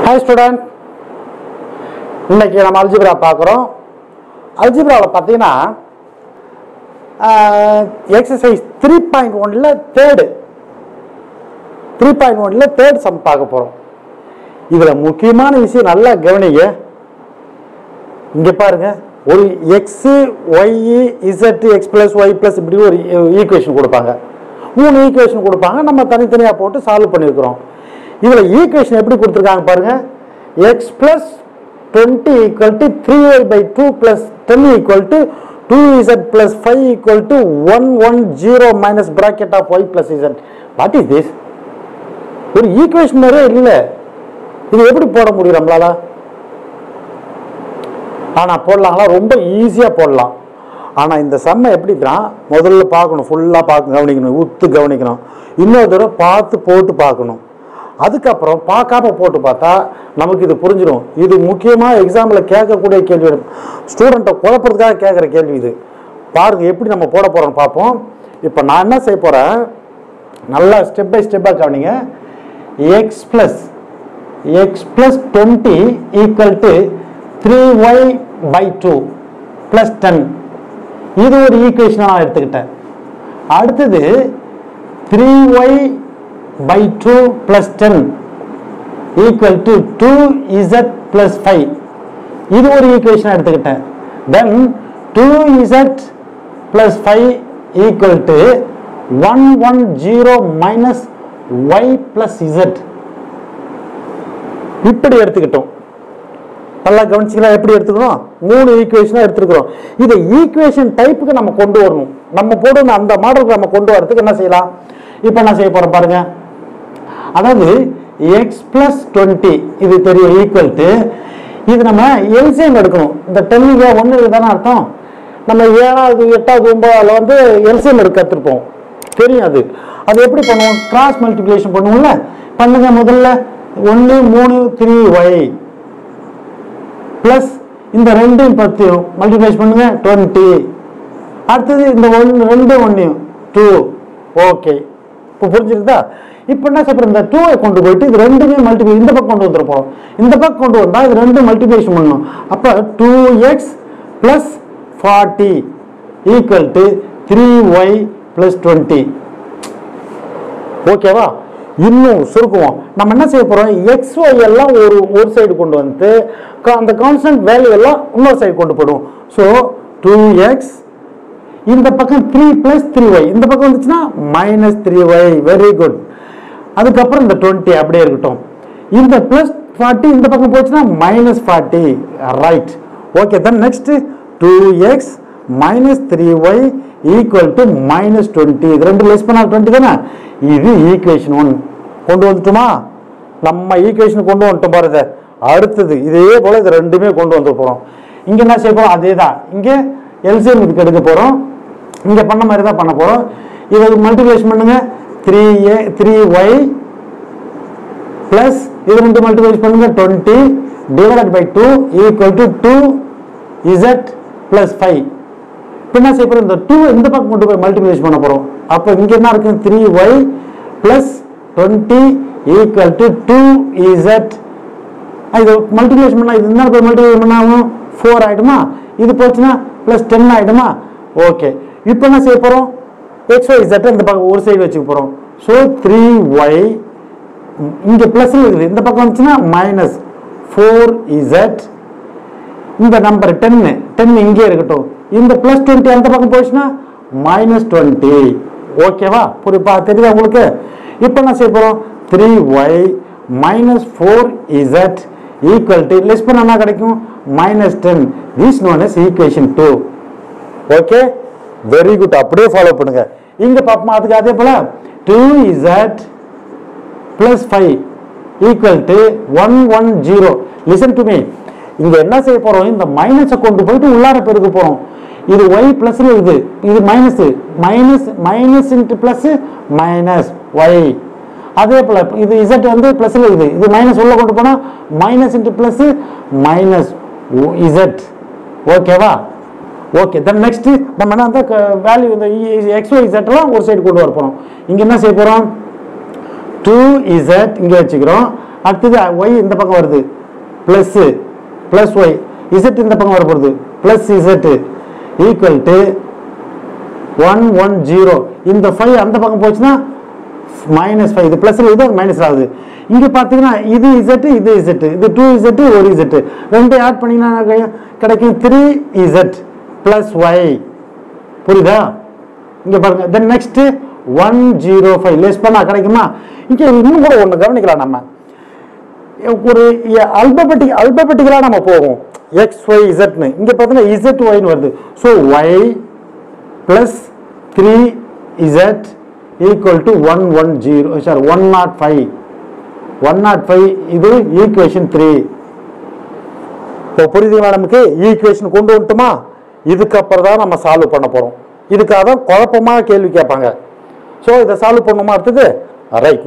hi student இன்னைக்கு நம்ம algebra பார்க்குறோம் அல்ஜிப்ராவில் பார்த்தீங்கன்னா எக்ஸசைஸ் த்ரீ பாயிண்ட் ஒனில் தேர்டு த்ரீ பாயிண்ட் ஒனில் தேர்ட் சம் பார்க்க போகிறோம் இதில் முக்கியமான விஷயம் நல்லா கவனிங்க இங்கே பாருங்க ஒரு x y z x plus y plus இப்படி ஒரு ஈக்குவேஷன் கொடுப்பாங்க மூணு ஈக்குவேஷன் கொடுப்பாங்க நம்ம தனித்தனியாக போட்டு சால்வ் பண்ணியிருக்கிறோம் இதில் ஈக்குவேஷன் எப்படி கொடுத்துருக்காங்க பாருங்க x plus twenty equal to three y by two plus ten equal to two z plus five equal to one one zero minus bracket of y plus z what is this ஒரு equation மாதிரியே இல்லை இது எப்படி போட முடியும் நம்மளால ஆனால் போடலாங்களா ரொம்ப ஈஸியாக போடலாம் ஆனால் இந்த செம்மை எப்படின்னா முதல்ல பார்க்கணும் ஃபுல்லாக பார்க்க கவனிக்கணும் உத்து கவனிக்கணும் இன்னொரு தடவை பார்த்து போட்டு பார்க்கணும் அதுக்கப்புறம் பார்க்காம போட்டு பார்த்தா நமக்கு இது புரிஞ்சிடும் இது முக்கியமாக எக்ஸாமில் கேட்கக்கூடிய கேள்வி ஸ்டூடெண்ட்டை குழப்பறதுக்காக கேட்குற கேள்வி இது பாருங்க எப்படி நம்ம போட போகிறோம்னு பார்ப்போம் இப்போ நான் என்ன செய்ய போகிறேன் நல்லா ஸ்டெப் பை ஸ்டெப்பாக கவனிங்க x plus x plus twenty equal to three y by two plus ten இது ஒரு ஈக்குவேஷன் நான் எடுத்துக்கிட்டேன் அடுத்தது three y by two plus ten equal to two z plus five இது ஒரு ஈக்குவேஷன் எடுத்துக்கிட்டேன் then two z plus five equal to one one zero minus y plus z இப்படி எடுத்துக்கிட்டோம் நல்லா கவனிச்சிங்களா எப்படி எடுத்துக்கணும் மூணு ஈக்குவேஷனாக எடுத்துருக்கிறோம் இதை ஈக்குவேஷன் டைப்புக்கு நம்ம கொண்டு வரணும் நம்ம போடுன அந்த மாடலுக்கு நம்ம கொண்டு வரதுக்கு என்ன செய்யலாம் இப்போ என்ன செய்ய போகிறோம் பாருங்க அதாவது எக்ஸ் பிளஸ் டுவெண்ட்டி இது தெரியும் ஈக்குவல் டு இது நம்ம எல்சிஎம் எடுக்கணும் இந்த டென்னிங்க ஒன்று தானே அர்த்தம் நம்ம ஏழாவது எட்டாவது ஒன்பதாவது வந்து எல்சிஎம் எடுக்க கற்றுருப்போம் தெரியும் அது அது எப்படி பண்ணுவோம் கிராஸ் மல்டிப்ளிகேஷன் பண்ணுவோம்ல பண்ணுங்க முதல்ல ஒன்று மூணு த்ரீ ஒய் ப்ளஸ் இந்த ரெண்டையும் பத்தையும் மல்டிப்ளைஸ் பண்ணுங்க டுவெண்ட்டி அடுத்தது இந்த ஒன்று ரெண்டு ஒன்றையும் டூ ஓகே இப்போ புரிஞ்சிருந்தா இப்போ என்ன செய்யணும் இந்த டூவை கொண்டு போயிட்டு இது ரெண்டுமே மல்டிப்ளை இந்த பக்கம் கொண்டு வந்துட போகிறோம் இந்த பக்கம் கொண்டு வந்தால் இது ரெண்டும் மல்டிப்ளிகேஷன் பண்ணணும் அப்போ two x plus forty equal to three y plus twenty ஓகேவா இன்னும் சுருக்குவோம் நம்ம என்ன செய்ய போறோம் எக்ஸ் ஒய் எல்லாம் ஒரு ஒரு சைடு கொண்டு வந்து க- அந்த கான்ஸ்டன்ட் வேல்யூ எல்லாம் இன்னொரு சைடு கொண்டு போயிடும் ஸோ டூ எக்ஸ் இந்த பக்கம் த்ரீ பிளஸ் த்ரீ ஒய் இந்த பக்கம் வந்துச்சுன்னா minus three y very good அதுக்கப்புறம் இந்த டுவெண்ட்டி அப்படியே இருக்கட்டும் இந்த பிளஸ் ஃபார்ட்டி இந்த பக்கம் போச்சுன்னா minus forty right okay then next two x minus three y equal to minus twenty இது ரெண்டு லெஸ் பண்ணால் டுவெண்ட்டி தானே இது ஈக்குவேஷன் ஒன் கொண்டு வந்துட்டுமா நம்ம ஈக்குவேஷன் கொண்டு வந்துட்டோம் பாருங்க அடுத்தது இதே போல இது ரெண்டுமே கொண்டு வந்து போகிறோம் இங்கே என்ன செய்ய போகிறோம் அதே தான் இங்கே எல்சிஎம் இதுக்கு எடுக்க போகிறோம் இங்கே பண்ண மாதிரி தான் பண்ண போகிறோம் இதை மல்டிப்ளேஷன் பண்ணுங்க three a three y plus இது ரெண்டு மல்டிப்ளேஸ் பண்ணுங்க twenty divided by two equal to two z plus five என்ன செய்ய போகிறோம் இந்த டூ இந்த பக்கம் கொண்டு போய் மல்டிப்ளேஸ் பண்ண போகிறோம் அப்போ இங்கே என்ன இருக்கு three y plus twenty equal to two z இது மல்டிப்ளேஷன் பண்ணால் இது என்ன போய் மல்டிப்ளேஷன் பண்ணாலும் ஃபோர் ஆகிடுமா இது போச்சுன்னா ப்ளஸ் டென் ஆகிடுமா ஓகே இப்போ என்ன செய்ய போகிறோம் எக்ஸ் ஒய் இசட்டை இந்த பக்கம் ஒரு சைடு வச்சுக்க போகிறோம் ஸோ த்ரீ ஒய் இங்கே ப்ளஸ் இருக்குது இந்த பக்கம் வந்துச்சுன்னா மைனஸ் ஃபோர் இசட் இந்த நம்பர் டென்னு டென் இங்கே இருக்கட்டும் இந்த ப்ளஸ் டுவெண்ட்டி அந்த பக்கம் போச்சுன்னா மைனஸ் டுவெண்ட்டி ஓகேவா புரிப்பா தெரியுதா உங்களுக்கு இப்போ என்ன செய்ய போகிறோம் three y minus four z equal to less பண்ண என்ன கிடைக்கும் minus ten this known as equation two okay very good அப்படியே ஃபாலோ பண்ணுங்க இங்க பாப்போமா அதுக்கு அதே போல two z plus five equal to one one zero listen to me இங்க என்ன செய்ய போறோம் இந்த மைனஸை கொண்டு போயிட்டு உள்ளார பெருக்க போறோம் இது ஒய் பிளஸ் இருக்குது இது minus minus minus into plus minus y அதே போல இது இசட் வந்து பிளஸ் இருக்குது இது மைனஸ் உள்ள கொண்டு போனா minus into plus minus z ஓகேவா ஓகே தென் நெக்ஸ்ட் நம்ம என்ன அந்த வேல்யூ இந்த எக்ஸ் ஒய் இசட்லாம் ஒரு சைடு கொண்டு வர போறோம் இங்க என்ன செய்ய போறோம் டூ இசட் இங்கே வச்சுக்கிறோம் அடுத்தது ஒய் இந்த பக்கம் வருது ப்ளஸ் ப்ளஸ் ஒய் இசட் இந்த பக்கம் வர போகிறது plus z equal to one one zero இந்த ஃபைவ் அந்த பக்கம் போச்சுன்னா மைனஸ் ஃபைவ் இது ப்ளஸ் இது மைனஸ் ஆகுது இங்கே பார்த்தீங்கன்னா இது இசட் இது இசட் இது டூ இசட் ஒரு இசட் ரெண்டு ஆட் பண்ணிங்கன்னா கிடை- கிடைக்கும் த்ரீ இசட் ப்ளஸ் ஒய் புரியுதா இங்கே பாருங்க then next one zero five less பண்ணா கிடைக்குமா இங்கே இன்னும் கூட ஒன்று கவனிக்கலாம் நம்ம ஒரு அல்பபெட்டிக் அல்பபெட்டிக்கலாக நம்ம போவோம் எக்ஸ் ஒய் இசட்னு இங்கே பார்த்தீங்கன்னா இசட் ஒய்னு வருது so y plus three z equal to one one zero sorry one naught five one naught five இது ஈக்குவேஷன் த்ரீ இப்போ புரியுதுங்களா நமக்கு ஈக்குவேஷன் கொண்டு வந்துட்டுமா இதுக்கப்புறம் தான் நம்ம சால்வ் பண்ண போகிறோம் இதுக்காக தான் குழப்பமாக கேள்வி கேட்பாங்க ஸோ இதை சால்வ் பண்ணுமா அடுத்தது ரைட்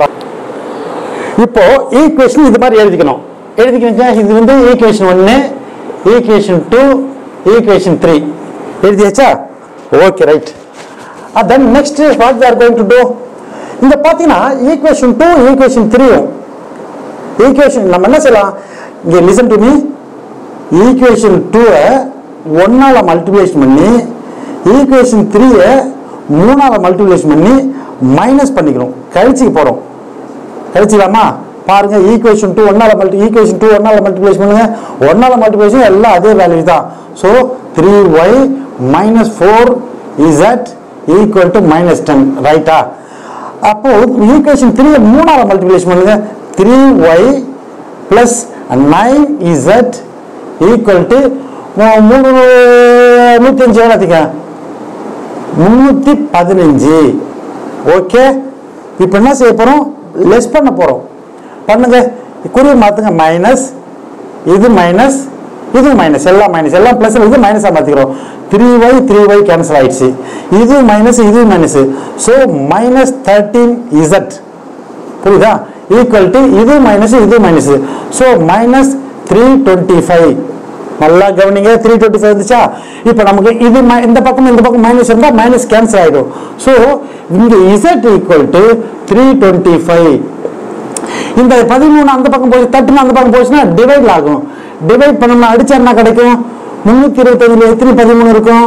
இப்போ ஈக்குவேஷன் இது மாதிரி எழுதிக்கணும் எழுதிக்கணுச்சா இது வந்து ஈக்குவேஷன் ஒன்று ஈக்குவேஷன் டூ ஈக்குவேஷன் த்ரீ எழுதியாச்சா okay right then next what we are going to do இங்க பார்த்தீங்கன்னா ஈக்குவேஷன் டூ ஈக்குவேஷன் த்ரீயும் ஈக்குவேஷன் நம்ம என்ன செய்யலாம் இங்கே லிசன் டு மீ ஈக்குவேஷன் டூவை ஒன்னால மல்டிப்ளேஷன் பண்ணி ஈக்குவேஷன் த்ரீயை மூணால மல்டிப்ளேஷன் பண்ணி மைனஸ் பண்ணிக்கிறோம் கழிச்சுக்கு போகிறோம் கழிச்சிக்கலாமா பாருங்க ஈக்குவேஷன் டூ ஒன்னால மல்டி ஈக்குவேஷன் டூ ஒன்னால மல்டிப்ளேஷன் பண்ணுங்க ஒன்னால மல்டிப்ளேஷன் எல்லாம் அதே வேல்யூ தான் so three y minus four z equal to minus ten ரைட்டா அப்போ ஈக்குவேஷன் த்ரீ மூணால மல்டிப்ளேஷன் பண்ணுங்க three y plus nine z equal to மூணு நூற்றி அஞ்சு எவ்வளோத்துக்க முந்நூற்றி பதினஞ்சு ஓகே இப்போ என்ன செய்ய போகிறோம் லெஸ் பண்ண போகிறோம் பண்ணுங்க குறி மாற்றுங்க மைனஸ் இது மைனஸ் இது மைனஸ் எல்லாம் மைனஸ் எல்லாம் ப்ளஸ் இது மைனஸாக மாற்றிக்கிறோம் three y three y cancel ஆயிடுச்சு இது மைனஸ் இது minus so minus thirteen z புரியுதா ஈக்குவல் டு இது மைனஸ் இது minus so minus three twenty five நல்லா கவனிங்க த்ரீ டுவெண்ட்டி ஃபைவ் இருந்துச்சா இப்போ நமக்கு இது mi- இந்த பக்கம் இந்த பக்கம் மைனஸ் இருந்தால் மைனஸ் கேன்சல் ஆகிடும் ஸோ இங்கே z equal to three twenty five இந்த பதிமூணு அந்த பக்கம் போய் தட்டுன்னு அந்த பக்கம் போச்சுன்னா டிவைட் ஆகும் டிவைட் பண்ணோம்னா அடிச்சா என்ன கிடைக்கும் முந்நூற்றி இருபத்தஞ்சில் எத்தனை பதிமூணு இருக்கும்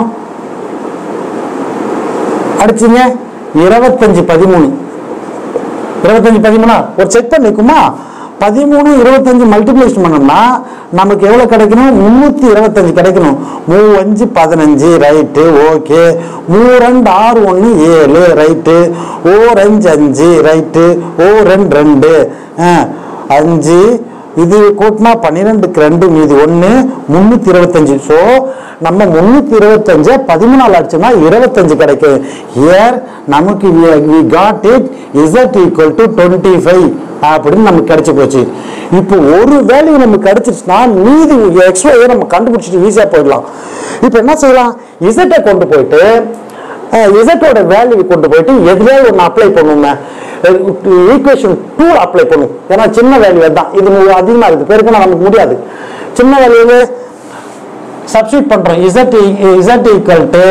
அடிச்சிங்க இருபத்தஞ்சு பதிமூணு இருபத்தஞ்சு பதிமூணா ஒரு செக் பண்ணிக்குமா பதிமூணு இருபத்தஞ்சு மல்டிப்ளேஷன் பண்ணோம்னா நமக்கு எவ்வளோ கிடைக்கணும் முந்நூற்றி இருபத்தஞ்சு கிடைக்கணும் மூ அஞ்சு பதினஞ்சு ரைட்டு ஓகே மூ ரெண்டு ஆறு ஒன்று ஏழு ரைட்டு ஓ அஞ்சு அஞ்சு ரைட்டு ஓ ரெண்டு ரெண்டு ஆ, அஞ்சு இது கூட்டினா பன்னிரெண்டுக்கு ரெண்டு மீதி ஒன்று முந்நூற்றி இருபத்தஞ்சு ஸோ நம்ம முந்நூற்றி இருபத்தஞ்சு பதிமூணால் அடிச்சோம்னா இருபத்தஞ்சு கிடைக்கும் ஏர் நமக்கு we got it z equal to twenty five அப்படின்னு நமக்கு கிடைச்சி போச்சு இப்போ ஒரு வேல்யூ நமக்கு கிடைச்சிருச்சுன்னா மீதி எக்ஸ்ட்ரா நம்ம கண்டுபிடிச்சிட்டு ஈஸியாக போயிடலாம் இப்போ என்ன செய்யலாம் இசட்டை கொண்டு போயிட்டு இசட்டோட வேல்யூ கொண்டு போயிட்டு எதுலேயாவது ஒன்று அப்ளை பண்ணுங்க ஈக்குவேஷன் டூ அப்ளை பண்ணும் ஏன்னா சின்ன வேல்யூ தான் இது அதிகமாக இருக்குது பெருக்குன்னா நமக்கு முடியாது சின்ன வேல்யூ சப்ஸ்டியூட் பண்ணுறோம் z z equal to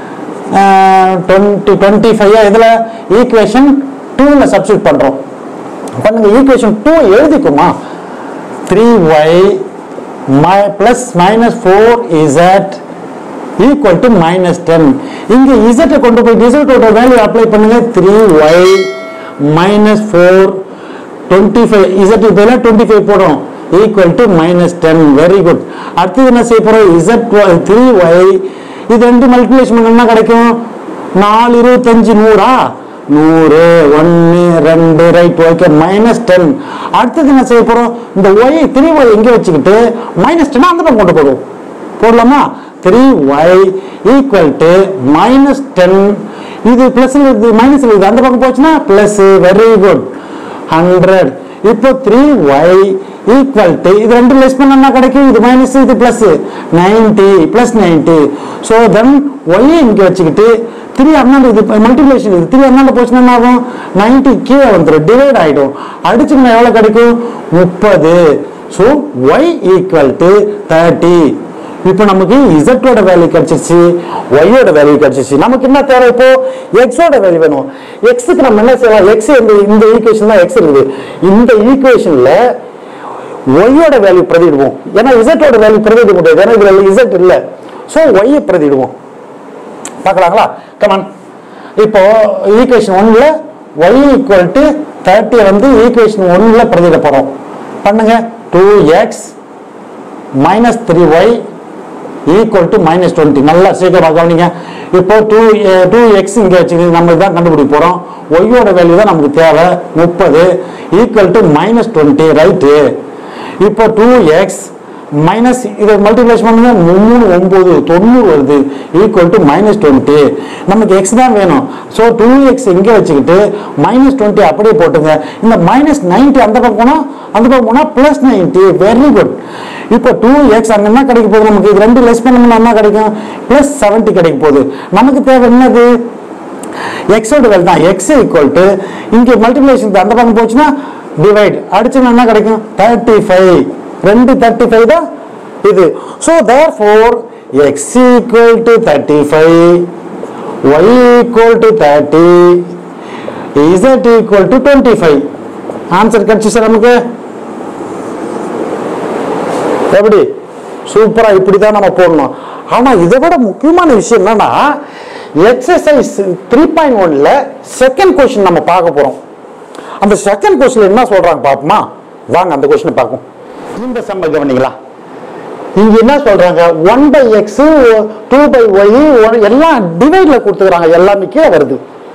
twenty twenty five இதில் ஈக்குவேஷன் டூவில் சப்ஸ்டியூட் பண்ணுறோம் பண்ணுங்க ஈக்குவேஷன் டூ எழுதிக்குமா த்ரீ ஒய் மை plus minus four z equal to minus ten இங்கே இசட்டை கொண்டு போய் இசட்டோட வேல்யூ அப்ளை பண்ணுங்க three y minus four twenty five z இதெல்லாம் டுவெண்ட்டி ஃபைவ் போடும் equal to minus ten very good அடுத்தது என்ன செய்ய போகிறோம் இசட் த்ரீ ஒய் இது ரெண்டு மல்டிப்ளேஷன் பண்ணா கிடைக்கும் நாலு இருபத்தஞ்சு நூறா நூறு ஒன்று ரெண்டு ரைட் ஓகே மைனஸ் டென் அடுத்தது என்ன செய்ய போகிறோம் இந்த ஒய் த்ரீ ஒய் எங்கே வச்சுக்கிட்டு மைனஸ் டென் அந்த பக்கம் கொண்டு போடுவோம் போடலாமா three y equal to minus ten இது பிளஸ் இது மைனஸ் இது அந்த பக்கம் போச்சுன்னா பிளஸ் வெரி குட் ஹண்ட்ரட் இப்போ த்ரீ ஒய் ஈக்குவல் டு இது ரெண்டு லெஸ் பண்ணா கிடைக்கும் இது மைனஸ் இது plus ninety plus ninety so then y இங்கே வச்சுக்கிட்டு த்ரீ அண்ணாண்டு இது மல்டிப்ளேஷன் இது த்ரீ அண்ணாண்டு போச்சுன்னா என்ன ஆகும் நைன்டி கீழே வந்துடும் டிவைட் ஆகிடும் அடிச்சுங்கன்னா எவ்வளோ கிடைக்கும் முப்பது so y equal to thirty இப்போ நமக்கு இசட்டோட வேல்யூ கிடைச்சிருச்சு ஒய்யோட வேல்யூ கிடைச்சிருச்சு நமக்கு என்ன தேவை இப்போ எக்ஸோட வேல்யூ வேணும் எக்ஸுக்கு நம்ம என்ன செய்யலாம் எக்ஸ் இந்த இந்த ஈக்குவேஷன் தான் எக்ஸ் இருக்குது இந்த ஈக்குவேஷன்ல ஒய்யோட வேல்யூ பிரதிடுவோம் ஏன்னா இசட்டோட வேல்யூ பிரதிட முடியாது ஏன்னா இதுல இசட் இல்ல ஸோ ஒய்யை பிரதிடுவோம் பார்க்கலாங்களா கமான் இப்போ ஈக்குவேஷன் ஒன்ல ஒய் ஈக்குவல் டு தேர்ட்டி வந்து ஈக்குவேஷன் ஒன்ல பிரதிட போறோம் பண்ணுங்க two x minus three y equal to minus twenty நல்லா சீக்கிரமாக கவனிங்க இப்போ டூ டூ எக்ஸ் இங்கே வச்சுக்கிது நம்ம இதான் கண்டுபிடிக்க போகிறோம் ஒய்யோட வேல்யூ தான் நமக்கு தேவை முப்பது equal to minus twenty right இப்போ டூ எக்ஸ் மைனஸ் இதை மல்டிப்ளேஸ் பண்ணுங்க மூணு ஒம்பது தொண்ணூறு வருது ஈக்குவல் டு மைனஸ் டுவெண்ட்டி நமக்கு எக்ஸ் தான் வேணும் ஸோ டூ எக்ஸ் இங்கே வச்சுக்கிட்டு மைனஸ் டுவெண்ட்டி அப்படியே போட்டுங்க இந்த மைனஸ் நைன்ட்டி அந்த பக்கம் போனால் அந்த பக்கம் போனால் ப்ளஸ் நைன்ட்டி வெரி குட் இப்போ டூ எக்ஸ் அங்கே என்ன கிடைக்க போகுது நமக்கு இது ரெண்டு லெஸ் பண்ணோம்னா என்ன கிடைக்கும் ப்ளஸ் செவன்ட்டி கிடைக்க போகுது நமக்கு தேவை என்னது எக்ஸோட வேல் தான் எக்ஸ் ஈக்குவல் டு இங்கே மல்டிப்ளேஷன் அந்த பக்கம் போச்சுன்னா டிவைட் அடிச்சுன்னா என்ன கிடைக்கும் தேர்ட்டி ஃபைவ் ரெண்டு தேர்ட்டி ஃபைவ் தான் இது so therefore x equal to thirty five y equal to thirty z equal to twenty five answer கிடைச்சு சார் நமக்கு எப்படி சூப்பரா இப்படி தான் நம்ம போடணும் ஆனா இதை விட முக்கியமான விஷயம் என்னன்னா எக்ஸசைஸ் த்ரீ பாயிண்ட் ஒன்ல செகண்ட் கொஸ்டின் நம்ம பார்க்க போறோம் அந்த செகண்ட் கொஸ்டின் என்ன சொல்றாங்க பாப்போமா வாங்க அந்த கொஸ்டினை பார்ப்போம் இந்த சம்ம கவனிங்களா இங்க என்ன சொல்றாங்க one by x two by y எல்லாம் டிவைட்ல கொடுத்துக்கிறாங்க எல்லாமே கீழே வருது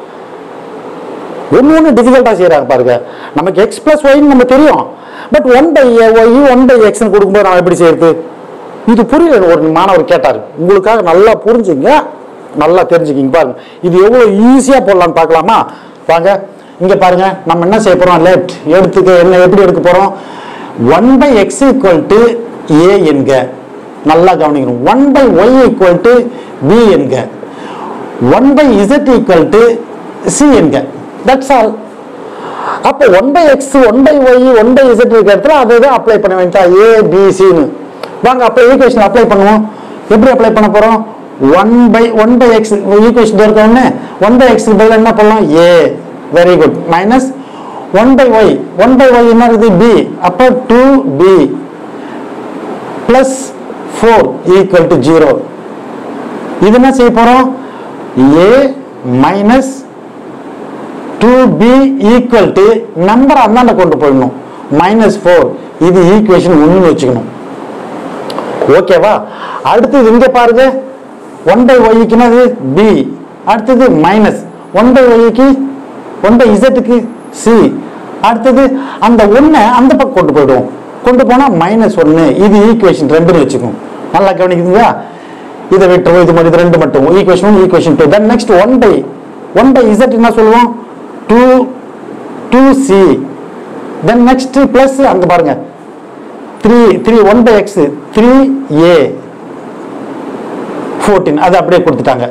ஒன்று ஒன்று டிஃபிகல்ட்டாக செய்கிறாங்க பாருங்க நமக்கு எக்ஸ் ப்ளஸ் ஒய்னு நம்ம தெரியும் but one by y one by எக்ஸ்னு கொடுக்கும்போது நம்ம எப்படி செய்யறது இது புரியல ஒரு மாணவர் கேட்டார் உங்களுக்காக நல்லா புரிஞ்சுங்க நல்லா தெரிஞ்சுக்கிங்க பாருங்க இது எவ்வளோ ஈஸியாக போடலாம்னு பார்க்கலாமா வாங்க இங்கே பாருங்க நம்ம என்ன செய்ய போகிறோம் லெஃப்ட் எடுத்துக்க என்ன எப்படி எடுக்க போகிறோம் one by X equal to a என்க நல்லா கவனிக்கணும் one by Y equal to b என்க one by Z equal to c என்க தட்ஸ் ஆல் அப்போ one by x one by y one by z இருக்கிற இடத்துல அதை தான் அப்ளை பண்ண வேண்டாம் ஏ பி சின்னு வாங்க அப்போ ஈக்குவேஷன் அப்ளை பண்ணுவோம் எப்படி அப்ளை பண்ண போகிறோம் one by one by x equation இருக்க உடனே ஒன் பை எக்ஸ் பதில் என்ன பண்ணலாம் a very good minus one by y one by y என்ன இருக்குது பி அப்போ two b plus four equal to zero இது என்ன செய்ய போகிறோம் a minus two B equal to number அந்தாண்ட கொண்டு போயிடணும் மைனஸ் ஃபோர் இது ஈக்குவேஷன் ஒன்று வச்சுக்கணும் ஓகேவா அடுத்தது இங்க பாருங்க ஒன் பை ஒய்க்குனது பி அடுத்தது மைனஸ் ஒன் பை ஒய்க்கு ஒன் பை இசட்டுக்கு சி அடுத்தது அந்த ஒன்றை அந்த பக்கம் கொண்டு போயிடுவோம் கொண்டு போனால் மைனஸ் ஒன்று இது ஈக்குவேஷன் ரெண்டுன்னு வச்சுக்கோம் நல்லா கவனிக்குதுங்களா இதை விட்டுருவோம் இது மாதிரி இது ரெண்டு மட்டும் equation one equation two then next one by one by z என்ன சொல்லுவோம் two two c then next plus அங்கே பாருங்க three three one by x three a fourteen அது அப்படியே கொடுத்துட்டாங்க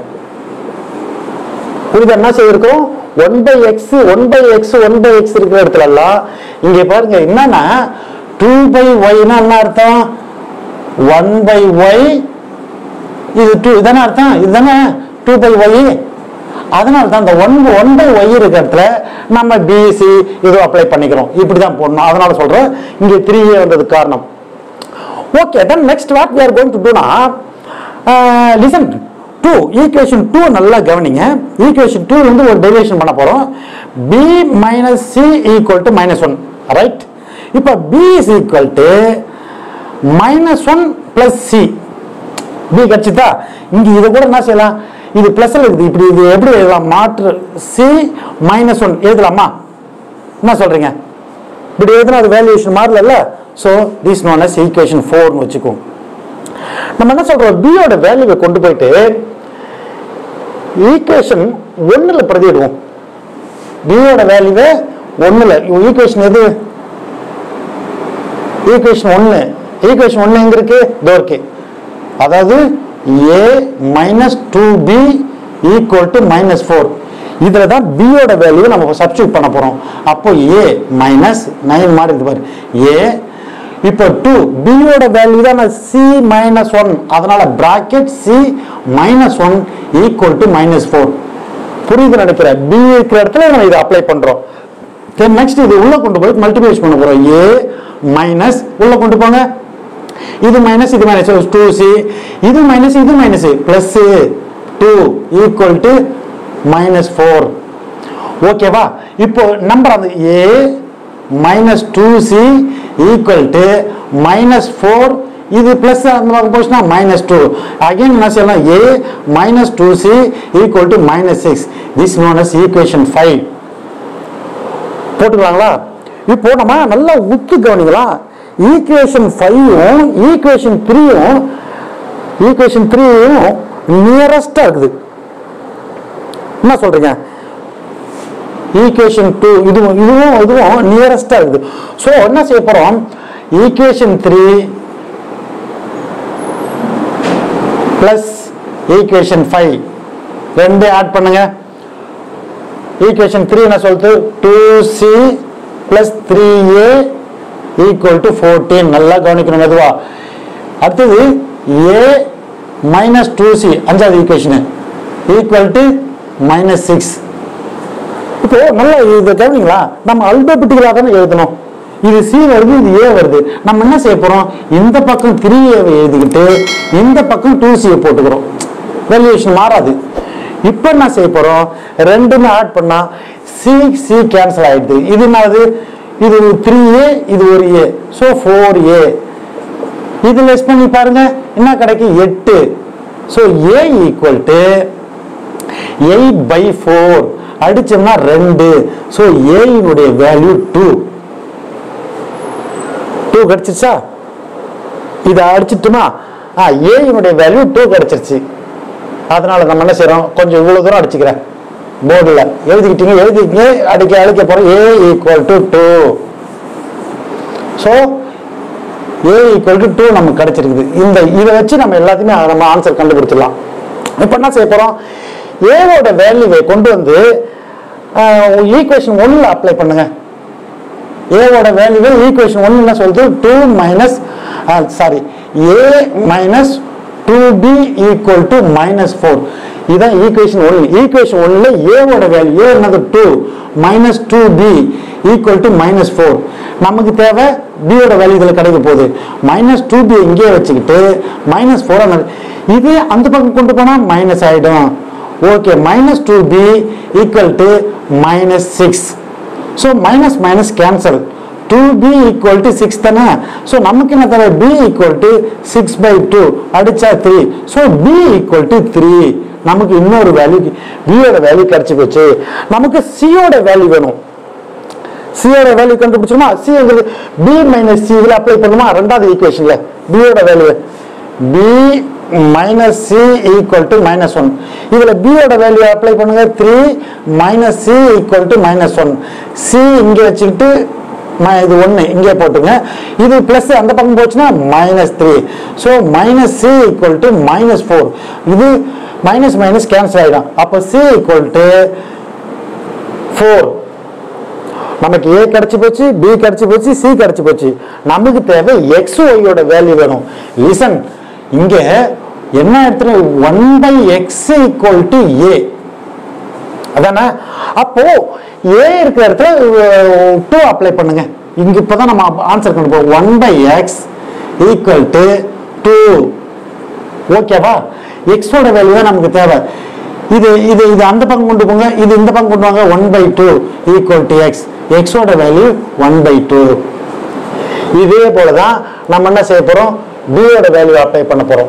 இது என்ன செய்யிருக்கோம் one by x one by x one by x இருக்கிற இடத்துல எல்லாம் இங்க பாருங்க என்னன்னா டூ பை ஒய்னா என்ன அர்த்தம் ஒன் பை ஒய் இது டூ இதானே அர்த்தம் இதுதானே டூ பை ஒய் அதனால தான் இந்த ஒன் ஒன் பை ஒய் இருக்கிற இடத்துல நம்ம பிஎஸ்சி ஏதோ அப்ளை பண்ணிக்கிறோம் இப்படி தான் போடணும் அதனால சொல்றேன் இங்கே த்ரீ ஏ வந்ததுக்கு காரணம் okay then next what we are going to டூனா லிசன் டூ ஈக்குவேஷன் டூ நல்லா கவனிங்க ஈக்குவேஷன் டூ வந்து ஒரு டெரிவேஷன் பண்ண போறோம் B minus C equal to minus one right இப்போ B is equal to minus one plus C B கிடைச்சிதா இங்க இது கூட என்ன செய்யலாம் இது பிளஸ்ல இருக்குது இப்படி இது எப்படி எழுதலாம் மாற்று சி மைனஸ் ஒன் எழுதலாமா என்ன சொல்றீங்க இப்படி எழுதுனா அது வேல்யூஷன் மாறல so this known as equation ஃபோர்னு வச்சுக்கோ நம்ம என்ன சொல்றோம் பியோட வேல்யூவை கொண்டு போயிட்டு ஈக்குவேஷன் ஒன்னுல பிரதியிடுவோம் பியோட வேல்யூவை ஒன்னுல ஈக்குவேஷன் எது ஈக்குவேஷன் ஒன்னு ஈக்குவேஷன் ஒன்னு எங்க இருக்கு இதோ இருக்கு அதாவது A minus two B equal to minus four இதில் தான் பியோட வேல்யூ நம்ம சப்ஸ்டியூட் பண்ண போகிறோம் அப்போ ஏ மைனஸ் நைன் மாதிரி இருக்கு பாரு ஏ இப்போ டூ பியோட வேல்யூ தான் சி மைனஸ் ஒன் அதனால bracket C minus one equal to minus four புரியுது நினைக்கிறேன் பி இருக்கிற இடத்துல நம்ம இதை அப்ளை பண்றோம் தென் நெக்ஸ்ட் இது உள்ள கொண்டு போய் மல்டிப்ளேஸ் பண்ண போறோம் ஏ மைனஸ் உள்ள கொண்டு போங்க இது மைனஸ் இது மைனஸ் டூ சி இது மைனஸ் இது minus plus two equal to minus four ஓகேவா இப்போ நம்பர் அந்த A minus two C equal to minus four இது பிளஸ் அந்த பக்கம் போச்சுன்னா மைனஸ் டூ அகைன் என்ன செய்யலாம் A minus two C equal to minus six this known as equation five போட்டுக்கலாங்களா இப்போ நம்ம நல்லா உத்து கவனிக்கலாம் ஈக்குவேஷன் ஃபைவும் ஈக்குவேஷன் த்ரீயும் ஈக்குவேஷன் த்ரீயும் நியரஸ்டா இருக்குது என்ன சொல்றீங்க ஈக்குவேஷன் டூ இதுவும் இதுவும் இதுவும் நியரஸ்டா இருக்குது ஸோ என்ன செய்ய போறோம் equation three plus equation five ரெண்டு ஆட் பண்ணுங்க ஈக்குவேஷன் த்ரீ என்ன சொல்லுது two C plus three A equal to fourteen நல்லா கவனிக்கணும் மெதுவா அடுத்தது ஏ மைனஸ் டூ சி அஞ்சாவது equation equal to minus six இப்போ நல்லா இதை கவனிங்களா நம்ம அல்பபெட்டிக்கலாக தானே எழுதணும் இது சி வருது இது ஏ வருது நம்ம என்ன செய்ய போறோம் இந்த பக்கம் த்ரீ ஏவை எழுதிக்கிட்டு இந்த பக்கம் டூ சியை போட்டுக்கிறோம் வேல்யூவேஷன் மாறாது இப்போ என்ன செய்ய போறோம் ரெண்டுமே ஆட் பண்ணா சி சி கேன்சல் ஆயிடுது இது என்னது இது த்ரீ ஏ இது ஒரு ஏ ஸோ ஃபோர் ஏ இது லெஸ் பண்ணி பாருங்க என்ன கிடைக்கும் எட்டு so A equal to eight by four அடிச்சோம்னா ரெண்டு ஸோ ஏயினுடைய வேல்யூ டூ டூ கிடைச்சிருச்சா இதை அடிச்சிட்டுமா ஆ ஏயினுடைய வேல்யூ டூ கிடைச்சிருச்சு அதனால நம்ம என்ன செய்றோம் கொஞ்சம் இவ்வளவு தூரம் அடிச்சுக்கிறேன் போர்டில் எழுதிக்கிட்டீங்க எழுதிக்கிங்க அடிக்க அழிக்க போறோம் A equal to two so A equal to two நமக்கு கிடைச்சிருக்குது இந்த இதை வச்சு நம்ம எல்லாத்தையுமே நம்ம ஆன்சர் கண்டுபிடிச்சிடலாம் இப்போ என்ன செய்ய போறோம் ஏவோட வேல்யூவை கொண்டு வந்து ஈக்குவேஷன் ஒன்றில் அப்ளை பண்ணுங்க ஏவோட வேல்யூவை ஈக்குவேஷன் ஒன்று என்ன சொல்லுது two minus sorry A minus two B equal to minus four இதான் ஈக்குவேஷன் ஒன்று ஈக்குவேஷன் ஒன்றில் ஏவோட வேல்யூ ஏ என்னது two minus two B equal to minus four நமக்கு தேவை பியோட வேல்யூ இதில் கிடைக்க போகுது மைனஸ் டூ பி இங்கேயே வச்சுக்கிட்டு மைனஸ் ஃபோர் இது அந்த பக்கம் கொண்டு போனால் மைனஸ் ஆகிடும் okay minus two B equal to minus six so minus minus cancel two B equal to six தானே ஸோ நமக்கு என்ன தர B equal to six by two அடிச்சா three so B equal to three நமக்கு இன்னொரு value பியோட value கிடைச்சி போச்சு நமக்கு சியோட வேல்யூ வேணும் சியோட வேல்யூ கண்டுபிடிச்சோமா சிங்கிறது பி மைனஸ் சி இதில் அப்ளை பண்ணுமா ரெண்டாவது ஈக்குவேஷன்ல பியோட value B minus C equal to minus one இதில் பியோட வேல்யூ அப்ளை பண்ணுங்க three minus C equal to minus one C இங்கே வச்சுக்கிட்டு ம- இது ஒன்று இங்கே போட்டுங்க இது ப்ளஸ் அந்த பக்கம் போச்சுன்னா minus three so minus C equal to minus four இது மைனஸ் மைனஸ் கேன்சல் ஆகிடும் அப்போ சி ஈக்குவல் டு ஃபோர் நமக்கு ஏ கிடைச்சு போச்சு பி கிடைச்சு போச்சு சி கிடைச்சு போச்சு நமக்கு தேவை எக்ஸ் ஒய்யோட வேல்யூ வேணும் லிசன் இங்க என்ன இடத்துல one by X equal to A அதானே அப்போ ஏ இருக்கிற இடத்துல டூ அப்ளை பண்ணுங்க இங்க இப்பதான் நம்ம ஆன்சர் கொண்டு போவோம் one by X equal to two ஓகேவா எக்ஸோட வேல்யூ தான் நமக்கு தேவை இது இது இது அந்த பக்கம் கொண்டு போங்க இது இந்த பக்கம் கொண்டு வாங்க one by two equal to X எக்ஸோட வேல்யூ ஒன் பை டூ இதே போல தான் நம்ம என்ன செய்ய போறோம் பியோட வேல்யூ அப்ளை பண்ண போறோம்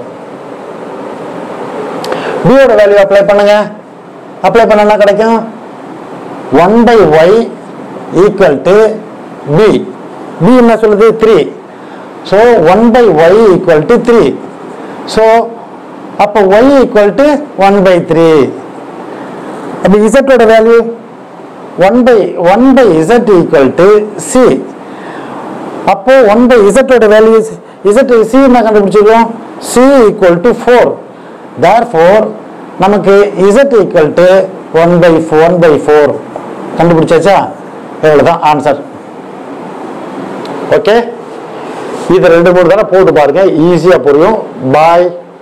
பியோட வேல்யூ அப்ளை பண்ணுங்க அப்ளை பண்ண என்ன கிடைக்கும் one by Y equal to B B என்ன சொல்லுது three so one by Y equal to three so அப்போ Y equal to one by three அப்போ இசட்டோட value one by one by Z equal to C அப்போ one by இசட்டோட value Z C என்ன கண்டுபிடிச்சிருக்கோம் C equal to four there four நமக்கு Z equal to one by one by four கண்டுபிடிச்சாச்சா இவ்வளோதான் answer okay இது ரெண்டு மூணு தடவை போட்டு பாருங்க ஈஸியா புரியும் பாய்